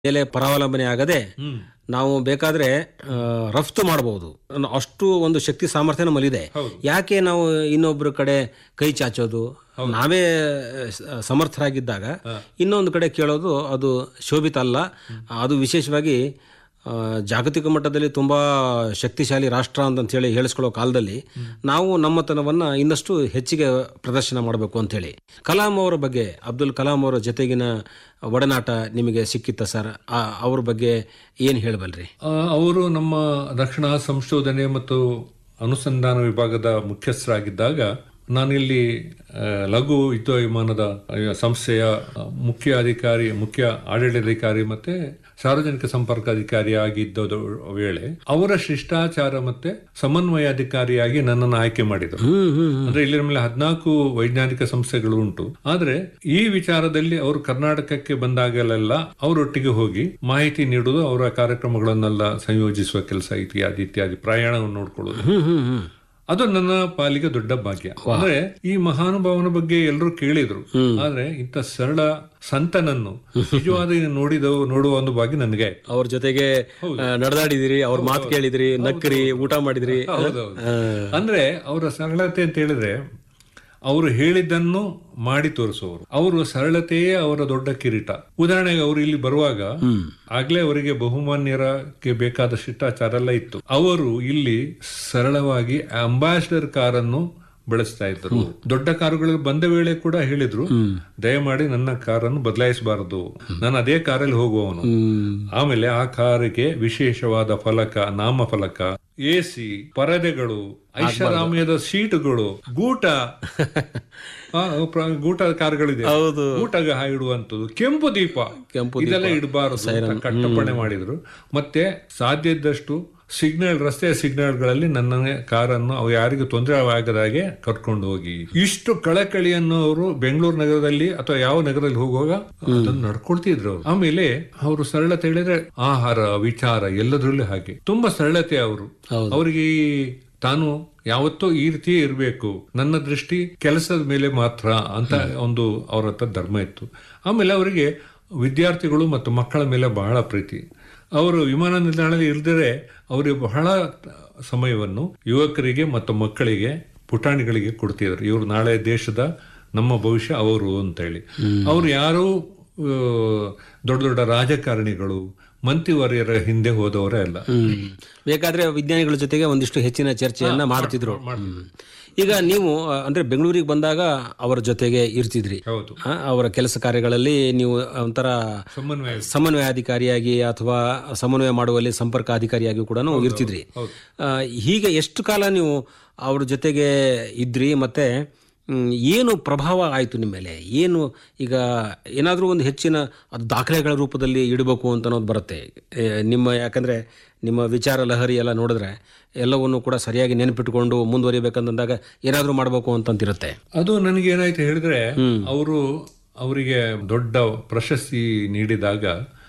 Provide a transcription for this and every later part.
ಮೇಲೆ ಪರಾವಲಂಬನೆ ಆಗದೆ ನಾವು ಬೇಕಾದ್ರೆ ಆ, ರಫ್ತು ಮಾಡಬಹುದು ಅಷ್ಟು ಒಂದು ಶಕ್ತಿ ಸಾಮರ್ಥ್ಯ ನಮ್ಮಲ್ಲಿದೆ ಯಾಕೆ ನಾವು ಇನ್ನೊಬ್ಬರ ಕಡೆ ಕೈ ಚಾಚೋದು ನಾವೇ ಸ- ಸಮರ್ಥರಾಗಿದ್ದಾಗ ಇನ್ನೊಂದು ಕಡೆ ಕೇಳೋದು ಅದು ಶೋಭಿತ ಅಲ್ಲ ಅದು ವಿಶೇಷವಾಗಿ ಆ, ಜಾಗತಿಕ ಮಟ್ಟದಲ್ಲಿ ತುಂಬ ಶಕ್ತಿಶಾಲಿ ರಾಷ್ಟ್ರ ಅಂತ ಹೇಳಿ ಹೇಳಿಸ್ಕೊಳ್ಳೋ ಕಾಲದಲ್ಲಿ ನಾವು ನಮ್ಮತನವನ್ನು ಇನ್ನಷ್ಟು ಹೆಚ್ಚಿಗೆ ಪ್ರದರ್ಶನ ಮಾಡಬೇಕು ಅಂತೇಳಿ ಕಲಾಂ ಅವರ ಬಗ್ಗೆ ಅಬ್ದುಲ್ ಕಲಾಂ ಅವರ ಜೊತೆಗಿನ ಒಡನಾಟ ನಿಮಗೆ ಸಿಕ್ಕಿತ್ತ ಸರ್ ಆ- ಅವ್ರ ಬಗ್ಗೆ ಏನು ಹೇಳಬಲ್ರಿ ಆ, ಅವರು ನಮ್ಮ ರಕ್ಷಣಾ ಸಂಶೋಧನೆ ಮತ್ತು ಅನುಸಂಧಾನ ವಿಭಾಗದ ಮುಖ್ಯಸ್ಥರಾಗಿದ್ದಾಗ ನಾನಿಲ್ಲಿ ಆ, ಲಘು ಯುದ್ಧ ವಿಮಾನದ ಆ, ಸಂಸ್ಥೆಯ ಆ, ಮುಖ್ಯ ಅಧಿಕಾರಿ ಮುಖ್ಯ ಆಡಳಿತಾಧಿಕಾರಿ ಮತ್ತೆ ಸಾರ್ವಜನಿಕ ಸಂಪರ್ಕ ಅಧಿಕಾರಿಯಾಗಿದ್ದ ವೇಳೆ ಅವರ ಶಿಷ್ಟಾಚಾರ ಮತ್ತೆ ಸಮನ್ವಯ ಅಧಿಕಾರಿಯಾಗಿ ನನ್ನನ್ನು ಆಯ್ಕೆ ಮಾಡಿದರು ಅಂದ್ರೆ ಇಲ್ಲಿನ ಮೇಲೆ ಹದಿನಾಲ್ಕು ವೈಜ್ಞಾನಿಕ ಸಂಸ್ಥೆಗಳು ಉಂಟು ಆದ್ರೆ ಈ ವಿಚಾರದಲ್ಲಿ ಅವರು ಕರ್ನಾಟಕಕ್ಕೆ ಬಂದಾಗಲೆಲ್ಲ ಅವರೊಟ್ಟಿಗೆ ಹೋಗಿ ಮಾಹಿತಿ ನೀಡುವುದು ಅವರ ಕಾರ್ಯಕ್ರಮಗಳನ್ನೆಲ್ಲ ಸಂಯೋಜಿಸುವ ಕೆಲಸ ಇತ್ಯಾದಿ ಇತ್ಯಾದಿ ಪ್ರಯಾಣವನ್ನು ನೋಡ್ಕೊಳ್ಳೋದು ಹ್ಮ್ ಹ್ಮ್ ಹ್ಮ್ ಅದು ನನ್ನ ಪಾಲಿಗೆ ದೊಡ್ಡ ಭಾಗ್ಯ ಅಂದ್ರೆ ಈ ಮಹಾನುಭಾವನ ಬಗ್ಗೆ ಎಲ್ಲರೂ ಕೇಳಿದ್ರು ಆದ್ರೆ ಇಂಥ ಸರಳ ಸಂತನನ್ನು ನಿಜವಾದ ನೋಡಿದ ನೋಡುವ ಒಂದು ಭಾಗ್ಯ ನನಗೆ ಆಯ್ತು. ಅವ್ರ ಜೊತೆಗೆ ಆ, ನಡೆದಾಡಿದಿರಿ ಅವ್ರ ಮಾತು ಕೇಳಿದ್ರಿ ನಕ್ರಿ ಊಟ ಮಾಡಿದ್ರಿ ಹೌದೌದು ಅಂದ್ರೆ ಅವರ ಸರಳತೆ ಅಂತ ಹೇಳಿದ್ರೆ ಅವರು ಹೇಳಿದ್ದನ್ನು ಮಾಡಿ ತೋರಿಸುವವರು ಅವರು ಸರಳತೆಯೇ ಅವರ ದೊಡ್ಡ ಕಿರೀಟ ಉದಾಹರಣೆಗೆ ಅವರು ಇಲ್ಲಿ ಬರುವಾಗ ಆಗ್ಲೇ ಅವರಿಗೆ ಬಹುಮಾನ್ಯರಕ್ಕೆ ಬೇಕಾದ ಶಿಷ್ಟಾಚಾರ ಎಲ್ಲ ಇತ್ತು ಅವರು ಇಲ್ಲಿ ಸರಳವಾಗಿ ಅಂಬಾಸಿಡರ್ ಕಾರನ್ನು ಬಳಸ್ತಾ ಇದ್ರು ದೊಡ್ಡ ಕಾರುಗಳು ಬಂದ ವೇಳೆ ಕೂಡ ಹೇಳಿದ್ರು ದಯಮಾಡಿ ನನ್ನ ಕಾರನ್ನು ಬದಲಾಯಿಸಬಾರದು ನಾನು ಅದೇ ಕಾರಲ್ಲಿ ಹೋಗುವವನು ಆಮೇಲೆ ಆ ಕಾರಿಗೆ ವಿಶೇಷವಾದ ಫಲಕ ನಾಮಫಲಕ ಎಸಿ ಪರದೆಗಳು ಐಷಾರಾಮ್ಯದ ಸೀಟುಗಳು ಗೂಟ ಆ, ಪ್ರ- ಗೂಟ ಕಾರುಗಳಿದೆ ಹೌದು ಗೂಟಗ ಇಡುವಂತದ್ದು ಕೆಂಪು ದೀಪ ಕೆಂಪು ಇದೆಲ್ಲ ಇಡಬಾರದು ಅಂತ ಕಟ್ಟಪ್ಪಣೆ ಮಾಡಿದ್ರು ಮತ್ತೆ ಸಾಧ್ಯ ಇದ್ದಷ್ಟು ಸಿಗ್ನಲ್ ರಸ್ತೆಯ ಸಿಗ್ನಲ್ಗಳಲ್ಲಿ ನನ್ನ ಕಾರನ್ನು ಅವು ಯಾರಿಗೂ ತೊಂದರೆ ಆಗದಾಗೆ ಕರ್ಕೊಂಡು ಹೋಗಿ ಇಷ್ಟು ಕಳಕಳಿಯನ್ನು ಅವರು ಬೆಂಗಳೂರು ನಗರದಲ್ಲಿ ಅಥವಾ ಯಾವ ನಗರದಲ್ಲಿ ಹೋಗುವಾಗ ಅದನ್ನು ನಡ್ಕೊಳ್ತಿದ್ರು ಅವ್ರು. ಆಮೇಲೆ ಅವರು ಸರಳತೆ ಹೇಳಿದ್ರೆ ಆಹಾರ ವಿಚಾರ ಎಲ್ಲದರಲ್ಲೂ ಹಾಗೆ ತುಂಬಾ ಸರಳತೆ ಅವರು ಅವರಿಗೆ ಈ ತಾನು ಯಾವತ್ತೂ ಈ ರೀತಿಯೇ ಇರಬೇಕು ನನ್ನ ದೃಷ್ಟಿ ಕೆಲಸದ ಮೇಲೆ ಮಾತ್ರ ಅಂತ ಒಂದು ಅವರ ಹತ್ರ ಧರ್ಮ ಇತ್ತು ಆಮೇಲೆ ಅವರಿಗೆ ವಿದ್ಯಾರ್ಥಿಗಳು ಮತ್ತು ಮಕ್ಕಳ ಮೇಲೆ ಬಹಳ ಪ್ರೀತಿ ಅವರು ವಿಮಾನ ನಿಲ್ದಾಣದಲ್ಲಿ ಇಲ್ದರೆ ಅವರಿಗೆ ಬಹಳ ಸಮಯವನ್ನು ಯುವಕರಿಗೆ ಮತ್ತು ಮಕ್ಕಳಿಗೆ ಪುಟಾಣಿಗಳಿಗೆ ಕೊಡ್ತಿದ್ರು ಇವರು ನಾಳೆ ದೇಶದ ನಮ್ಮ ಭವಿಷ್ಯ ಅವರು ಅಂತೇಳಿ ಅವರು ಯಾರು ಆ, ದೊಡ್ಡ ದೊಡ್ಡ ರಾಜಕಾರಣಿಗಳು ಮಂತ್ರಿವರ್ಯರ ಹಿಂದೆ ಹೋದವರೇ ಅಲ್ಲ ಹ್ಮ್. ಬೇಕಾದ್ರೆ ವಿಜ್ಞಾನಿಗಳ ಜೊತೆಗೆ ಒಂದಿಷ್ಟು ಹೆಚ್ಚಿನ ಚರ್ಚೆಯನ್ನ ಮಾಡ್ತಿದ್ರು ಹ್ಮ್. ಈಗ ನೀವು ಆ, ಅಂದ್ರೆ ಬೆಂಗಳೂರಿಗೆ ಬಂದಾಗ ಅವರ ಜೊತೆಗೆ ಇರ್ತಿದ್ರಿ ಹೌದು ಆ, ಅವರ ಕೆಲಸ ಕಾರ್ಯಗಳಲ್ಲಿ ನೀವು ಒಂಥರ ಸಮನ್ವಯ ಸಮನ್ವಯ ಅಧಿಕಾರಿಯಾಗಿ ಅಥವಾ ಸಮನ್ವಯ ಮಾಡುವಲ್ಲಿ ಸಂಪರ್ಕ ಅಧಿಕಾರಿಯಾಗಿ ಕೂಡ ಇರ್ತಿದ್ರಿ ಆ, ಹೀಗೆ ಎಷ್ಟು ಕಾಲ ನೀವು ಅವ್ರ ಜೊತೆಗೆ ಇದ್ರಿ ಮತ್ತೆ ಮ್, ಏನು ಪ್ರಭಾವ ಆಯಿತು ನಿಮ್ಮ ಮೇಲೆ ಏನು ಈಗ ಏನಾದರೂ ಒಂದು ಹೆಚ್ಚಿನ ಅದು ದಾಖಲೆಗಳ ರೂಪದಲ್ಲಿ ಇಡಬೇಕು ಅಂತ ಅನ್ನೋದು ಬರುತ್ತೆ ಏ, ನಿಮ್ಮ ಯಾಕಂದರೆ ನಿಮ್ಮ ವಿಚಾರ ಲಹರಿ ಎಲ್ಲ ನೋಡಿದ್ರೆ ಎಲ್ಲವನ್ನು ಕೂಡ ಸರಿಯಾಗಿ ನೆನಪಿಟ್ಕೊಂಡು ಮುಂದುವರಿಬೇಕಂತಂದಾಗ ಏನಾದರೂ ಮಾಡಬೇಕು ಅಂತಂತಿರುತ್ತೆ ಅದು ನನಗೆ ಏನಾಯ್ತು ಹೇಳಿದ್ರೆ ಅವರು ಅವರಿಗೆ ದೊಡ್ಡ ಪ್ರಶಸ್ತಿ ನೀಡಿದಾಗ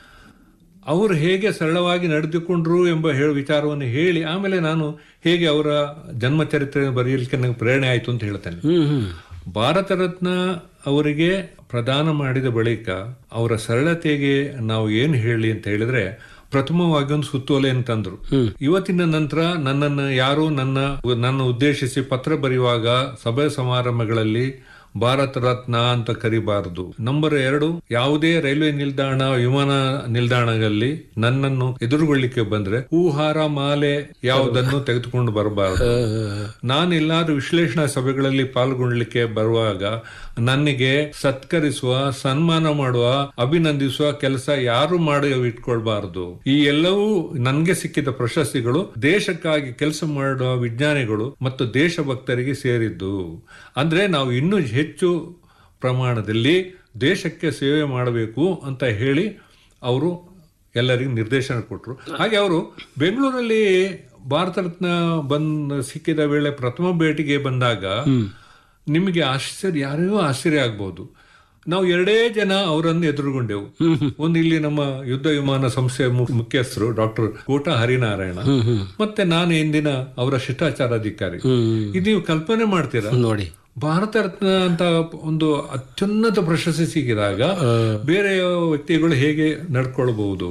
ಅವರು ಹೇಗೆ ಸರಳವಾಗಿ ನಡೆದುಕೊಂಡ್ರು ಎಂಬ ಹೇಳ ವಿಚಾರವನ್ನು ಹೇಳಿ ಆಮೇಲೆ ನಾನು ಹೇಗೆ ಅವರ ಜನ್ಮ ಚರಿತ್ರೆ ಬರೆಯಲಿಕ್ಕೆ ನನಗೆ ಪ್ರೇರಣೆ ಆಯಿತು ಅಂತ ಹೇಳ್ತೇನೆ ಹ್ಮ್ ಹ್ಮ್ ಭಾರತ ರತ್ನ ಅವರಿಗೆ ಪ್ರದಾನ ಮಾಡಿದ ಬಳಿಕ ಅವರ ಸರಳತೆಗೆ ನಾವು ಏನು ಹೇಳಿ ಅಂತ ಹೇಳಿದ್ರೆ ಪ್ರಥಮವಾಗಿ ಒಂದು ಸುತ್ತೋಲೆಯನ್ನು ತಂದ್ರು ಇವತ್ತಿನ ನಂತರ ನನ್ನನ್ನು ಯಾರು ನನ್ನ ನನ್ನ ಉದ್ದೇಶಿಸಿ ಪತ್ರ ಬರೆಯುವಾಗ ಸಭೆ ಸಮಾರಂಭಗಳಲ್ಲಿ ಭಾರತ ರತ್ನ ಅಂತ ಕರಿಬಾರದು ನಂಬರ್ ಎರಡು ಯಾವುದೇ ರೈಲ್ವೆ ನಿಲ್ದಾಣ ವಿಮಾನ ನಿಲ್ದಾಣಗಳಲ್ಲಿ ನನ್ನನ್ನು ಎದುರುಗೊಳ್ಳಿಕ್ಕೆ ಬಂದ್ರೆ ಹೂಹಾರ ಮಾಲೆ ಯಾವುದನ್ನು ತೆಗೆದುಕೊಂಡು ಬರಬಾರದು ನಾನೆಲ್ಲಾದ್ರೂ ವಿಶ್ಲೇಷಣಾ ಸಭೆಗಳಲ್ಲಿ ಪಾಲ್ಗೊಳ್ಳಿಕ್ಕೆ ಬರುವಾಗ ನನಗೆ ಸತ್ಕರಿಸುವ ಸನ್ಮಾನ ಮಾಡುವ ಅಭಿನಂದಿಸುವ ಕೆಲಸ ಯಾರು ಮಾಡಿ ಇಟ್ಕೊಳ್ಬಾರದು ಈ ಎಲ್ಲವೂ ನನಗೆ ಸಿಕ್ಕಿದ ಪ್ರಶಸ್ತಿಗಳು ದೇಶಕ್ಕಾಗಿ ಕೆಲಸ ಮಾಡುವ ವಿಜ್ಞಾನಿಗಳು ಮತ್ತು ದೇಶಭಕ್ತರಿಗೆ ಸೇರಿದ್ದು ಅಂದ್ರೆ ನಾವು ಇನ್ನೂ ಹೆಚ್ಚು ಪ್ರಮಾಣದಲ್ಲಿ ದೇಶಕ್ಕೆ ಸೇವೆ ಮಾಡಬೇಕು ಅಂತ ಹೇಳಿ ಅವರು ಎಲ್ಲರಿಗೂ ನಿರ್ದೇಶನ ಕೊಟ್ಟರು ಹಾಗೆ ಅವರು ಬೆಂಗಳೂರಲ್ಲಿ ಭಾರತ ರತ್ನ ಬಂದ್ ಸಿಕ್ಕಿದ ವೇಳೆ ಪ್ರಥಮ ಭೇಟಿಗೆ ಬಂದಾಗ ನಿಮಗೆ ಆಶ್ಚರ್ಯ ಯಾರಿಗೂ ಆಶ್ಚರ್ಯ ಆಗ್ಬಹುದು ನಾವು ಎರಡೇ ಜನ ಅವರನ್ನು ಎದುರುಗೊಂಡೆವು ಒಂದು ಇಲ್ಲಿ ನಮ್ಮ ಯುದ್ಧ ವಿಮಾನ ಸಂಸ್ಥೆಯ ಮು- ಮುಖ್ಯಸ್ಥರು ಡಾಕ್ಟರ್ ಕೋಟ ಹರಿನಾರಾಯಣ ಮತ್ತೆ ನಾನು ಇಂದಿನ ಅವರ ಶಿಷ್ಟಾಚಾರಾಧಿಕಾರಿ ಇದು ನೀವು ಕಲ್ಪನೆ ಮಾಡ್ತೀರಾ ನೋಡಿ ಭಾರತ ರತ್ನ ಅಂತ ಒಂದು ಅತ್ಯುನ್ನತ ಪ್ರಶಸ್ತಿ ಸಿಕ್ಕಿದಾಗ ಬೇರೆ ವ್ಯಕ್ತಿಗಳು ಹೇಗೆ ನಡ್ಕೊಳ್ಬಹುದು